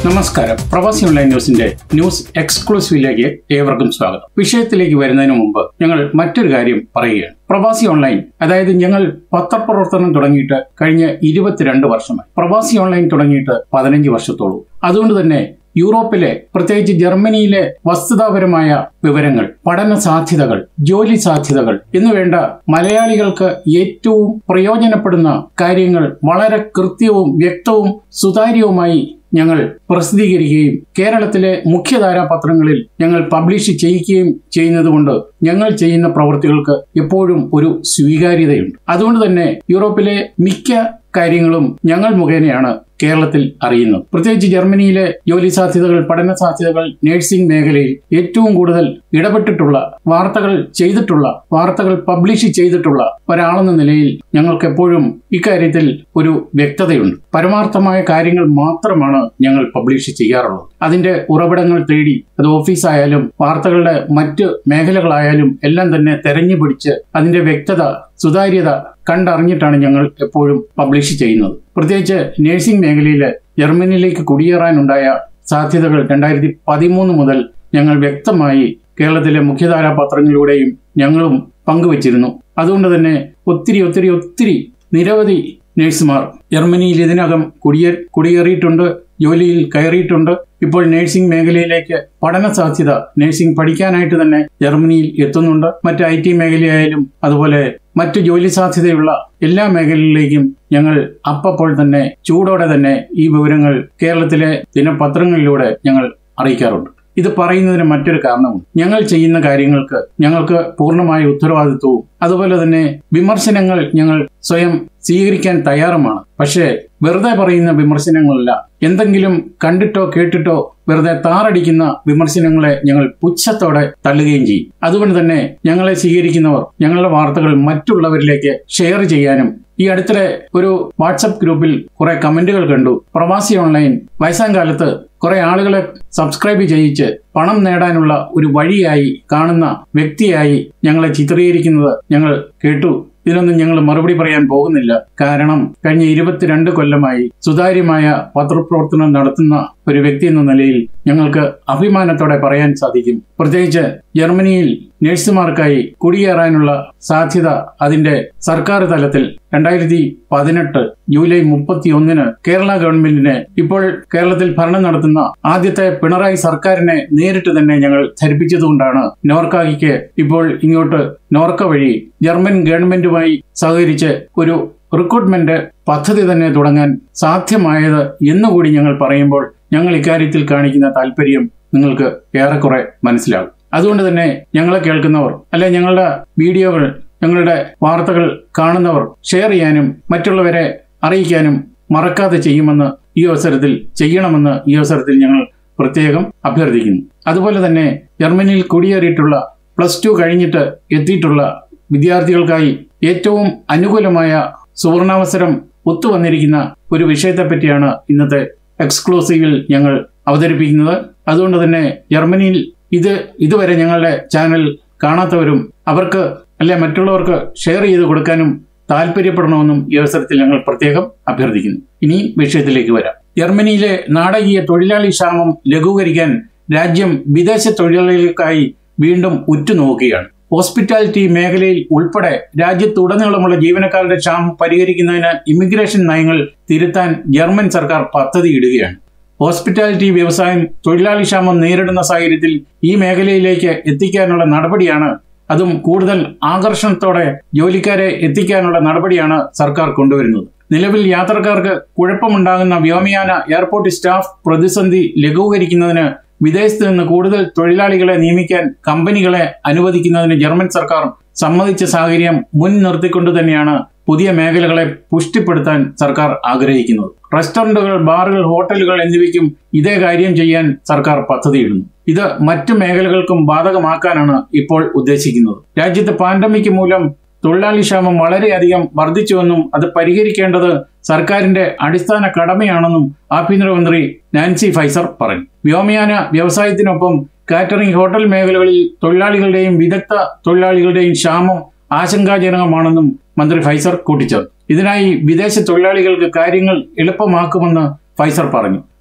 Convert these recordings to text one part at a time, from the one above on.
നമസ്കാരം പ്രവാസി ഓൺലൈൻ ന്യൂസിന്റെ ന്യൂസ് എക്സ്ക്ലൂസീവിലേക്ക് ഏവർക്കും സ്വാഗതം വിഷയത്തിലേക്ക് വരുന്നതിന് മുമ്പ് ഞങ്ങൾ മറ്റൊരു കാര്യം പറയുകയാണ് പ്രവാസി ഓൺലൈൻ അതായത് ഞങ്ങൾ പത്രപ്രവർത്തനം തുടങ്ങിയിട്ട് കഴിഞ്ഞ ഇരുപത്തിരണ്ട് വർഷമായി പ്രവാസി ഓൺലൈൻ തുടങ്ങിയിട്ട് പതിനഞ്ച് വർഷത്തോളം അതുകൊണ്ട് തന്നെ യൂറോപ്പിലെ പ്രത്യേകിച്ച് ജർമ്മനിയിലെ വസ്തുതാപരമായ വിവരങ്ങൾ പഠന സാധ്യതകൾ ജോലി സാധ്യതകൾ എന്നുവേണ്ട മലയാളികൾക്ക് ഏറ്റവും പ്രയോജനപ്പെടുന്ന കാര്യങ്ങൾ വളരെ കൃത്യവും വ്യക്തവും സുതാര്യവുമായി ഞങ്ങൾ പ്രസിദ്ധീകരിക്കുകയും കേരളത്തിലെ മുഖ്യധാരാ പത്രങ്ങളിൽ ഞങ്ങൾ പബ്ലിഷ് ചെയ്യിക്കുകയും ചെയ്യുന്നതുകൊണ്ട് ഞങ്ങൾ ചെയ്യുന്ന പ്രവൃത്തികൾക്ക് എപ്പോഴും ഒരു സ്വീകാര്യതയുണ്ട് അതുകൊണ്ട് തന്നെ യൂറോപ്പിലെ മിക്ക കാര്യങ്ങളും ഞങ്ങൾ മുഖേനയാണ് കേരളത്തിൽ അറിയുന്നത് പ്രത്യേകിച്ച് ജർമ്മനിയിലെ ജോലി സാധ്യതകൾ പഠന സാധ്യതകൾ നഴ്സിംഗ് മേഖലയിൽ ഏറ്റവും കൂടുതൽ ഇടപെട്ടിട്ടുള്ള വാർത്തകൾ ചെയ്തിട്ടുള്ള വാർത്തകൾ പബ്ലിഷ് ചെയ്തിട്ടുള്ള ഒരാളെന്ന നിലയിൽ ഞങ്ങൾക്ക് എപ്പോഴും ഇക്കാര്യത്തിൽ ഒരു വ്യക്തതയുണ്ട് പരമാർത്ഥമായ കാര്യങ്ങൾ മാത്രമാണ് ഞങ്ങൾ പബ്ലിഷ് ചെയ്യാറുള്ളത് അതിന്റെ ഉറവിടങ്ങൾ തേടി അത് ഓഫീസായാലും വാർത്തകളുടെ മറ്റ് മേഖലകളായാലും എല്ലാം തന്നെ തെരഞ്ഞു പിടിച്ച് അതിന്റെ വ്യക്തത സുതാര്യത കണ്ടറിഞ്ഞിട്ടാണ് ഞങ്ങൾ എപ്പോഴും പബ്ലിഷ് ചെയ്യുന്നത് പ്രത്യേകിച്ച് നഴ്സിംഗ് മേഖലയിൽ ജർമ്മനിയിലേക്ക് കുടിയേറാനുണ്ടായ സാധ്യതകൾ രണ്ടായിരത്തി പതിമൂന്ന് മുതൽ ഞങ്ങൾ വ്യക്തമായി കേരളത്തിലെ മുഖ്യധാരാ പത്രങ്ങളിലൂടെയും ഞങ്ങളും പങ്കുവച്ചിരുന്നു അതുകൊണ്ട് തന്നെ ഒത്തിരി ഒത്തിരി ഒത്തിരി നിരവധി നഴ്സുമാർ ജർമ്മനിയിൽ ഇതിനകം കുടിയേ കുടിയേറിയിട്ടുണ്ട് ജോലിയിൽ കയറിയിട്ടുണ്ട് ഇപ്പോൾ നഴ്സിംഗ് മേഖലയിലേക്ക് പഠന സാധ്യത നഴ്സിംഗ് പഠിക്കാനായിട്ട് തന്നെ ജർമ്മനിയിൽ എത്തുന്നുണ്ട് മറ്റ് ഐ ടി മേഖലയായാലും അതുപോലെ മറ്റ് ജോലി സാധ്യതയുള്ള എല്ലാ മേഖലകളിലേക്കും ഞങ്ങൾ അപ്പപ്പോൾ തന്നെ ചൂടോടെ തന്നെ ഈ വിവരങ്ങൾ കേരളത്തിലെ ദിനപത്രങ്ങളിലൂടെ ഞങ്ങൾ അറിയിക്കാറുണ്ട് ഇത് പറയുന്നതിന് മറ്റൊരു കാരണമുണ്ട് ഞങ്ങൾ ചെയ്യുന്ന കാര്യങ്ങൾക്ക് ഞങ്ങൾക്ക് പൂർണ്ണമായ ഉത്തരവാദിത്വവും അതുപോലെ തന്നെ വിമർശനങ്ങൾ ഞങ്ങൾ സ്വയം സ്വീകരിക്കാൻ തയ്യാറുമാണ് പക്ഷേ വെറുതെ പറയുന്ന വിമർശനങ്ങളല്ല എന്തെങ്കിലും കണ്ടിട്ടോ കേട്ടിട്ടോ വെറുതെ താറടിക്കുന്ന വിമർശനങ്ങളെ ഞങ്ങൾ പുച്ഛത്തോടെ തള്ളുകയും ചെയ്യും അതുകൊണ്ട് തന്നെ ഞങ്ങളെ സ്വീകരിക്കുന്നവർ ഞങ്ങളുടെ വാർത്തകൾ മറ്റുള്ളവരിലേക്ക് ഷെയർ ചെയ്യാനും ഈ അടുത്തിടെ ഒരു വാട്സപ്പ് ഗ്രൂപ്പിൽ കുറെ കമന്റുകൾ കണ്ടു പ്രവാസി ഓൺലൈൻ വയസ്സാം കാലത്ത് കുറെ ആളുകളെ സബ്സ്ക്രൈബ് ചെയ്യിച്ച് പണം നേടാനുള്ള ഒരു വഴിയായി കാണുന്ന വ്യക്തിയായി ഞങ്ങളെ ചിത്രീകരിക്കുന്നത് ഞങ്ങൾ കേട്ടു ഇതിനൊന്നും ഞങ്ങൾ മറുപടി പറയാൻ പോകുന്നില്ല കാരണം കഴിഞ്ഞ ഇരുപത്തിരണ്ട് കൊല്ലമായി സുതാര്യമായ പത്രപ്രവർത്തനം നടത്തുന്ന ഒരു വ്യക്തി എന്ന നിലയിൽ ഞങ്ങൾക്ക് അഭിമാനത്തോടെ പറയാൻ സാധിക്കും പ്രത്യേകിച്ച് ജർമ്മനിയിൽ നഴ്സുമാർക്കായി കുടിയേറാനുള്ള സാധ്യത അതിന്റെ സർക്കാർ തലത്തിൽ രണ്ടായിരത്തി പതിനെട്ട് ജൂലൈ മുപ്പത്തി ഒന്നിന് കേരള ഗവൺമെന്റിനെ ഇപ്പോൾ കേരളത്തിൽ ഭരണം നടത്തുന്ന ആദ്യത്തെ പിണറായി സർക്കാരിനെ നേരിട്ട് തന്നെ ഞങ്ങൾ ധരിപ്പിച്ചതുകൊണ്ടാണ് നോർക്കായിക്ക് ഇപ്പോൾ ഇങ്ങോട്ട് നോർക്ക വഴി ജർമ്മൻ ഗവൺമെന്റുമായി സഹകരിച്ച് ഒരു റിക്രൂട്ട്മെന്റ് പദ്ധതി തന്നെ തുടങ്ങാൻ സാധ്യമായത് എന്നുകൂടി ഞങ്ങൾ പറയുമ്പോൾ ഞങ്ങൾ ഇക്കാര്യത്തിൽ കാണിക്കുന്ന താല്പര്യം നിങ്ങൾക്ക് ഏറെക്കുറെ മനസ്സിലാകും അതുകൊണ്ട് തന്നെ ഞങ്ങളെ കേൾക്കുന്നവർ അല്ലെ ഞങ്ങളുടെ വീഡിയോകൾ ഞങ്ങളുടെ വാർത്തകൾ കാണുന്നവർ ഷെയർ ചെയ്യാനും മറ്റുള്ളവരെ അറിയിക്കാനും മറക്കാതെ ചെയ്യുമെന്ന് ഈ അവസരത്തിൽ ചെയ്യണമെന്ന് ഈ അവസരത്തിൽ ഞങ്ങൾ പ്രത്യേകം അഭ്യർത്ഥിക്കുന്നു അതുപോലെ തന്നെ ജർമ്മനിയിൽ കുടിയേറിയിട്ടുള്ള പ്ലസ് ടു കഴിഞ്ഞിട്ട് എത്തിയിട്ടുള്ള വിദ്യാർത്ഥികൾക്കായി ഏറ്റവും അനുകൂലമായ സുവർണാവസരം ഒത്തുവന്നിരിക്കുന്ന ഒരു വിഷയത്തെപ്പറ്റിയാണ് ഇന്നത്തെ എക്സ്ക്ലൂസീവിൽ ഞങ്ങൾ അവതരിപ്പിക്കുന്നത് അതുകൊണ്ട് തന്നെ ജർമ്മനിയിൽ ഇത് ഇതുവരെ ഞങ്ങളുടെ ചാനൽ കാണാത്തവരും അവർക്ക് അല്ലെ മറ്റുള്ളവർക്ക് ഷെയർ ചെയ്ത് കൊടുക്കാനും താല്പര്യപ്പെടണമെന്നും ഈ അവസരത്തിൽ ഞങ്ങൾ പ്രത്യേകം അഭ്യർത്ഥിക്കുന്നു ഇനി വിഷയത്തിലേക്ക് വരാം ജർമ്മനിയിലെ നാടകീയ തൊഴിലാളി ക്ഷാമം ലഘൂകരിക്കാൻ രാജ്യം വിദേശ തൊഴിലാളികൾക്കായി വീണ്ടും ഉറ്റുനോക്കുകയാണ് ഹോസ്പിറ്റാലിറ്റി മേഖലയിൽ ഉൾപ്പെടെ രാജ്യത്തുടനീളമുള്ള ജീവനക്കാരുടെ ക്ഷാമം പരിഹരിക്കുന്നതിന് ഇമിഗ്രേഷൻ നയങ്ങൾ തിരുത്താൻ ജർമ്മൻ സർക്കാർ പദ്ധതിയിടുകയാണ് ഹോസ്പിറ്റാലിറ്റി വ്യവസായം തൊഴിലാളി ക്ഷാമം നേരിടുന്ന സാഹചര്യത്തിൽ ഈ മേഖലയിലേക്ക് എത്തിക്കാനുള്ള നടപടിയാണ് അതും കൂടുതൽ ആകർഷണത്തോടെ ജോലിക്കാരെ എത്തിക്കാനുള്ള നടപടിയാണ് സർക്കാർ കൊണ്ടുവരുന്നത് നിലവിൽ യാത്രക്കാർക്ക് കുഴപ്പമുണ്ടാകുന്ന വ്യോമയാന എയർപോർട്ട് സ്റ്റാഫ് പ്രതിസന്ധി ലഘൂകരിക്കുന്നതിന് വിദേശത്ത് നിന്ന് കൂടുതൽ തൊഴിലാളികളെ നിയമിക്കാൻ കമ്പനികളെ അനുവദിക്കുന്നതിന് ജർമ്മൻ സർക്കാർ സമ്മതിച്ച സാഹചര്യം മുൻ നിർത്തിക്കൊണ്ട് തന്നെയാണ് പുതിയ മേഖലകളെ പുഷ്ടിപ്പെടുത്താൻ സർക്കാർ ആഗ്രഹിക്കുന്നത് റെസ്റ്റോറന്റുകൾ ബാറുകൾ ഹോട്ടലുകൾ എന്നിവയ്ക്കും ഇതേ കാര്യം ചെയ്യാൻ സർക്കാർ പദ്ധതിയിടുന്നു ഇത് മറ്റു മേഖലകൾക്കും ബാധകമാക്കാനാണ് ഇപ്പോൾ ഉദ്ദേശിക്കുന്നത് രാജ്യത്ത് പാൻഡമിക് മൂലം തൊഴിലാളി ക്ഷാമം വളരെയധികം വർദ്ധിച്ചുവെന്നും അത് പരിഹരിക്കേണ്ടത് സർക്കാരിന്റെ അടിസ്ഥാന കടമയാണെന്നും ആഭ്യന്തരമന്ത്രി നാൻസി ഫൈസർ പറഞ്ഞു വ്യോമയാന വ്യവസായത്തിനൊപ്പം കാറ്ററിംഗ് ഹോട്ടൽ മേഖലകളിൽ തൊഴിലാളികളുടെയും വിദഗ്ധ തൊഴിലാളികളുടെയും ക്ഷാമം ആശങ്കാജനകമാണെന്നും മന്ത്രി ഫൈസർ കൂട്ടിച്ചേർത്തു ഇതിനായി വിദേശ തൊഴിലാളികൾക്ക് കാര്യങ്ങൾ എളുപ്പമാക്കുമെന്ന് ഫൈസർ പറഞ്ഞു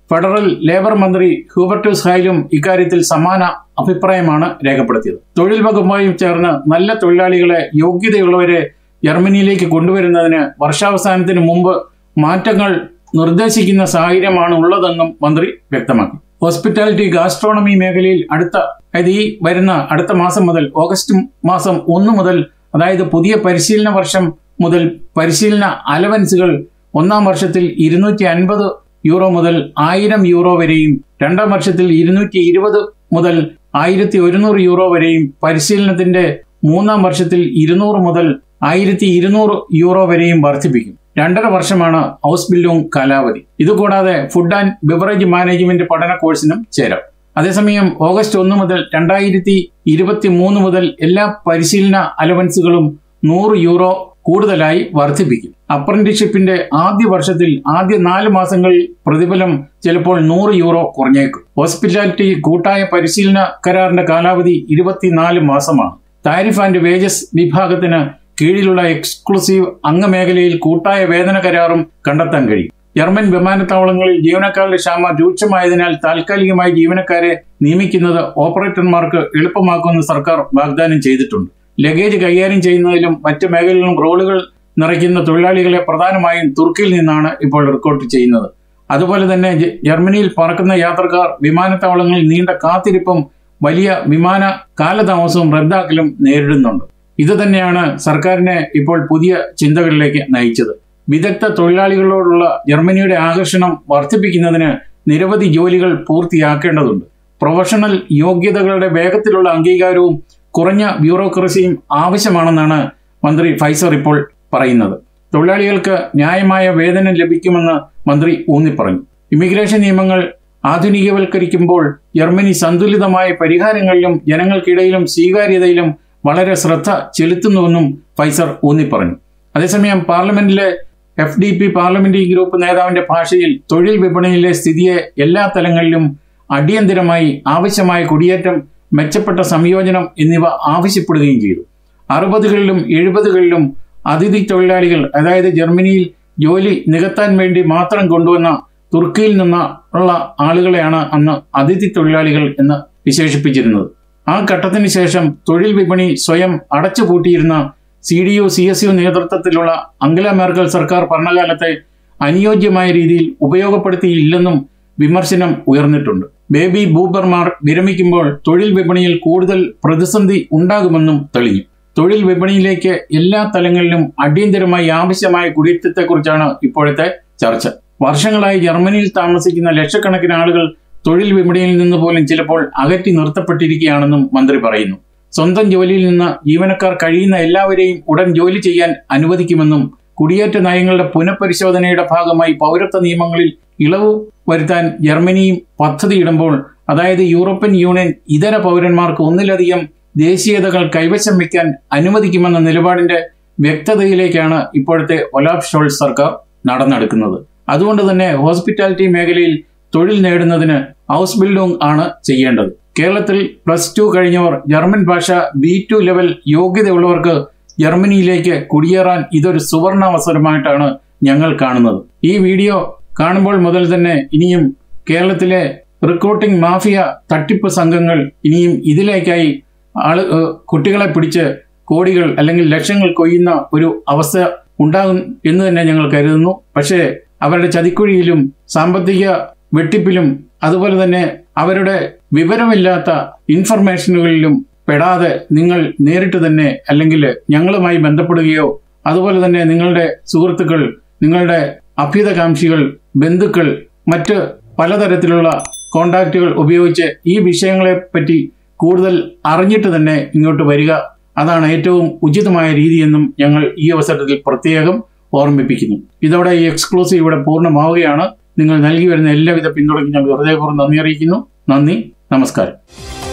ഫെഡറൽ ലേബർ മന്ത്രി ഹ്യൂബർട്ടസ് ഹൈലും ഇക്കാര്യത്തിൽ സമാന അഭിപ്രായമാണ് രേഖപ്പെടുത്തിയത് തൊഴിൽ വകുപ്പുമായും ചേർന്ന് നല്ല തൊഴിലാളികളെ യോഗ്യതയുള്ളവരെ ജർമ്മനിയിലേക്ക് കൊണ്ടുവരുന്നതിന് വർഷാവസാനത്തിന് മുമ്പ് മാറ്റങ്ങൾ നിർദ്ദേശിക്കുന്ന സാഹചര്യമാണ് ഉള്ളതെന്നും മന്ത്രി വ്യക്തമാക്കി ഹോസ്പിറ്റാലിറ്റി ഗാസ്ട്രോണമി മേഖലയിൽ അടുത്ത അതായത് ഈ വരുന്ന അടുത്ത മാസം മുതൽ ഓഗസ്റ്റ് മാസം ഒന്ന് മുതൽ അതായത് പുതിയ പരിശീലന വർഷം മുതൽ പരിശീലന അലവൻസുകൾ ഒന്നാം വർഷത്തിൽ ഇരുന്നൂറ്റി അൻപത് യൂറോ മുതൽ ആയിരം യൂറോ വരെയും രണ്ടാം വർഷത്തിൽ ഇരുന്നൂറ്റി ഇരുപത് മുതൽ ആയിരത്തി ഒരുന്നൂറ് യൂറോ വരെയും പരിശീലനത്തിന്റെ മൂന്നാം വർഷത്തിൽ ഇരുന്നൂറ് മുതൽ ആയിരത്തി ഇരുന്നൂറ് യൂറോ വരെയും വർദ്ധിപ്പിക്കും രണ്ടര വർഷമാണ് ഹൗസ് ബിൽഡിംഗ് കാലാവധി ഇതുകൂടാതെ ഫുഡ് ആൻഡ് ബിവറേജ് മാനേജ്മെന്റ് പഠന കോഴ്സിനും ചേരാം അതേസമയം ഓഗസ്റ്റ് ഒന്ന് മുതൽ രണ്ടായിരത്തി ഇരുപത്തി മൂന്ന് മുതൽ എല്ലാ പരിശീലന അലവൻസുകളും നൂറ് യൂറോ കൂടുതലായി വർദ്ധിപ്പിക്കും അപ്രന്റീഷിപ്പിന്റെ ആദ്യ വർഷത്തിൽ ആദ്യ നാല് മാസങ്ങളിൽ പ്രതിഫലം ചിലപ്പോൾ നൂറ് യൂറോ കുറഞ്ഞേക്കും ഹോസ്പിറ്റാലിറ്റി കൂട്ടായ പരിശീലന കരാറിന്റെ കാലാവധി ഇരുപത്തിനാല് മാസമാണ് താരിഫ് ആൻഡ് വേജസ് വിഭാഗത്തിന് കീഴിലുള്ള എക്സ്ക്ലൂസീവ് അംഗമേഖലയിൽ കൂട്ടായ വേതന കരാറും കണ്ടെത്താൻ കഴിയും ജർമ്മൻ വിമാനത്താവളങ്ങളിൽ ജീവനക്കാരുടെ ക്ഷാമ രൂക്ഷമായതിനാൽ താൽക്കാലികമായി ജീവനക്കാരെ നിയമിക്കുന്നത് ഓപ്പറേറ്റർമാർക്ക് എളുപ്പമാക്കുമെന്ന് സർക്കാർ വാഗ്ദാനം ചെയ്തിട്ടുണ്ട് ലഗേജ് കൈകാര്യം ചെയ്യുന്നതിലും മറ്റ് മേഖലകളിലും റോളുകൾ നിറയ്ക്കുന്ന തൊഴിലാളികളെ പ്രധാനമായും തുർക്കിയിൽ നിന്നാണ് ഇപ്പോൾ റിക്രൂട്ട് ചെയ്യുന്നത് അതുപോലെ തന്നെ ജർമ്മനിയിൽ പറക്കുന്ന യാത്രക്കാർ വിമാനത്താവളങ്ങളിൽ നീണ്ട കാത്തിരിപ്പും വലിയ വിമാന കാലതാമസവും റദ്ദാക്കലും നേരിടുന്നുണ്ട് ഇത് തന്നെയാണ് സർക്കാരിനെ ഇപ്പോൾ പുതിയ ചിന്തകളിലേക്ക് നയിച്ചത് വിദഗ്ധ തൊഴിലാളികളോടുള്ള ജർമ്മനിയുടെ ആകർഷണം വർദ്ധിപ്പിക്കുന്നതിന് നിരവധി ജോലികൾ പൂർത്തിയാക്കേണ്ടതുണ്ട് പ്രൊഫഷണൽ യോഗ്യതകളുടെ വേഗത്തിലുള്ള അംഗീകാരവും കുറഞ്ഞ ബ്യൂറോക്രസിയും ആവശ്യമാണെന്നാണ് മന്ത്രി ഫൈസർ ഇപ്പോൾ പറയുന്നത് തൊഴിലാളികൾക്ക് ന്യായമായ വേതനം ലഭിക്കുമെന്ന് മന്ത്രി ഊന്നിപ്പറഞ്ഞു ഇമിഗ്രേഷൻ നിയമങ്ങൾ ആധുനികവൽക്കരിക്കുമ്പോൾ ജർമ്മനി സന്തുലിതമായ പരിഹാരങ്ങളിലും ജനങ്ങൾക്കിടയിലും സ്വീകാര്യതയിലും വളരെ ശ്രദ്ധ ചെലുത്തുന്നുവെന്നും ഫൈസർ ഊന്നിപ്പറഞ്ഞു അതേസമയം പാർലമെന്റിലെ F D P parliamentary group നേതാവിന്റെ ഭാഷയിൽ തൊഴിൽ വിപണിയിലെ സ്ഥിതിയെ എല്ലാ തലങ്ങളിലും അടിയന്തിരമായി ആവശ്യമായ കുടിയേറ്റം മെച്ചപ്പെട്ട സംയോജനം എന്നിവ ആവശ്യപ്പെടുകയും ചെയ്തു അറുപതുകളിലും എഴുപതുകളിലും അതിഥി തൊഴിലാളികൾ അതായത് ജർമ്മനിയിൽ ജോലി നികത്താൻ വേണ്ടി മാത്രം കൊണ്ടുവന്ന തുർക്കിയിൽ നിന്ന് ഉള്ള ആളുകളെയാണ് അന്ന് അതിഥി തൊഴിലാളികൾ എന്ന് വിശേഷിപ്പിച്ചിരുന്നത് ആ ഘട്ടത്തിന് ശേഷം തൊഴിൽ വിപണി സ്വയം അടച്ചുപൂട്ടിയിരുന്ന C D U C S U നേതൃത്വത്തിലുള്ള അംഗല മേർക്കൽ സർക്കാർ ഭരണകാലത്തെ അനുയോജ്യമായ രീതിയിൽ ഉപയോഗപ്പെടുത്തിയില്ലെന്നും വിമർശനം ഉയർന്നിട്ടുണ്ട് ബേബി ബൂബർമാർ വിരമിക്കുമ്പോൾ തൊഴിൽ വിപണിയിൽ കൂടുതൽ പ്രതിസന്ധി ഉണ്ടാകുമെന്നും തെളിഞ്ഞു തൊഴിൽ വിപണിയിലേക്ക് എല്ലാ തലങ്ങളിലും അടിയന്തരമായി ആവശ്യമായ കുടിയേറ്റത്തെക്കുറിച്ചാണ് ഇപ്പോഴത്തെ ചർച്ച വർഷങ്ങളായി ജർമ്മനിയിൽ താമസിക്കുന്ന ലക്ഷക്കണക്കിന് ആളുകൾ തൊഴിൽ വിപണിയിൽ നിന്ന് പോലും ചിലപ്പോൾ അകറ്റി നിർത്തപ്പെട്ടിരിക്കുകയാണെന്നും മന്ത്രി പറയുന്നു സ്വന്തം ജോലിയിൽ നിന്ന് ജീവനക്കാർ കഴിയുന്ന എല്ലാവരെയും ഉടൻ ജോലി ചെയ്യാൻ അനുവദിക്കുമെന്നും കുടിയേറ്റ നയങ്ങളുടെ പുനഃപരിശോധനയുടെ ഭാഗമായി പൗരത്വ നിയമങ്ങളിൽ ഇളവ് വരുത്താൻ ജർമ്മനിയും പദ്ധതിയിടുമ്പോൾ അതായത് യൂറോപ്യൻ യൂണിയൻ ഇതര പൗരന്മാർക്ക് ഒന്നിലധികം ദേശീയതകൾ കൈവശം വയ്ക്കാൻ അനുവദിക്കുമെന്ന നിലപാടിന്റെ വ്യക്തതയിലേക്കാണ് ഇപ്പോഴത്തെ ഒലാഫ് ഷോൾസ് സർക്കാർ നടന്നെടുക്കുന്നത് അതുകൊണ്ട് തന്നെ ഹോസ്പിറ്റാലിറ്റി മേഖലയിൽ തൊഴിൽ നേടുന്നതിന് ഹൗസ് ബിൽഡിംഗ് ആണ് ചെയ്യേണ്ടത് കേരളത്തിൽ പ്ലസ് ടു കഴിഞ്ഞവർ ജർമ്മൻ ഭാഷ ബി ടു ലെവൽ യോഗ്യതയുള്ളവർക്ക് ജർമ്മനിയിലേക്ക് കുടിയേറാൻ ഇതൊരു സുവർണാവസരമായിട്ടാണ് ഞങ്ങൾ കാണുന്നത് ഈ വീഡിയോ കാണുമ്പോൾ മുതൽ തന്നെ ഇനിയും കേരളത്തിലെ റിക്രൂട്ടിംഗ് മാഫിയ തട്ടിപ്പ് സംഘങ്ങൾ ഇനിയും ഇതിലേക്കായി ആള് കുട്ടികളെ പിടിച്ച് കോടികൾ അല്ലെങ്കിൽ ലക്ഷങ്ങൾ കൊയ്യുന്ന ഒരു അവസ്ഥ ഉണ്ടാകും എന്ന് തന്നെ ഞങ്ങൾ കരുതുന്നു പക്ഷേ അവരുടെ ചതിക്കുഴിയിലും സാമ്പത്തിക വെട്ടിപ്പിലും അതുപോലെ തന്നെ അവരുടെ വിവരമില്ലാത്ത ഇൻഫർമേഷനുകളിലും പെടാതെ നിങ്ങൾ നേരിട്ട് തന്നെ അല്ലെങ്കിൽ ഞങ്ങളുമായി ബന്ധപ്പെടുകയോ അതുപോലെ തന്നെ നിങ്ങളുടെ സുഹൃത്തുക്കൾ നിങ്ങളുടെ അഭ്യുതകാംക്ഷികൾ ബന്ധുക്കൾ മറ്റ് പലതരത്തിലുള്ള കോണ്ടാക്റ്റുകൾ ഉപയോഗിച്ച് ഈ വിഷയങ്ങളെ പറ്റി കൂടുതൽ അറിഞ്ഞിട്ട് തന്നെ ഇങ്ങോട്ട് വരിക അതാണ് ഏറ്റവും ഉചിതമായ രീതിയെന്നും ഞങ്ങൾ ഈ അവസരത്തിൽ പ്രത്യേകം ഓർമ്മിപ്പിക്കുന്നു ഇതോടെ ഈ എക്സ്ക്ലൂസീവ് ഇവിടെ പൂർണ്ണമാവുകയാണ് നിങ്ങൾ നൽകി വരുന്ന എല്ലാവിധ പിന്തുണയ്ക്കും ഞങ്ങൾ ഹൃദയപൂർവ്വം നന്ദി അറിയിക്കുന്നു നന്ദി നമസ്കാരം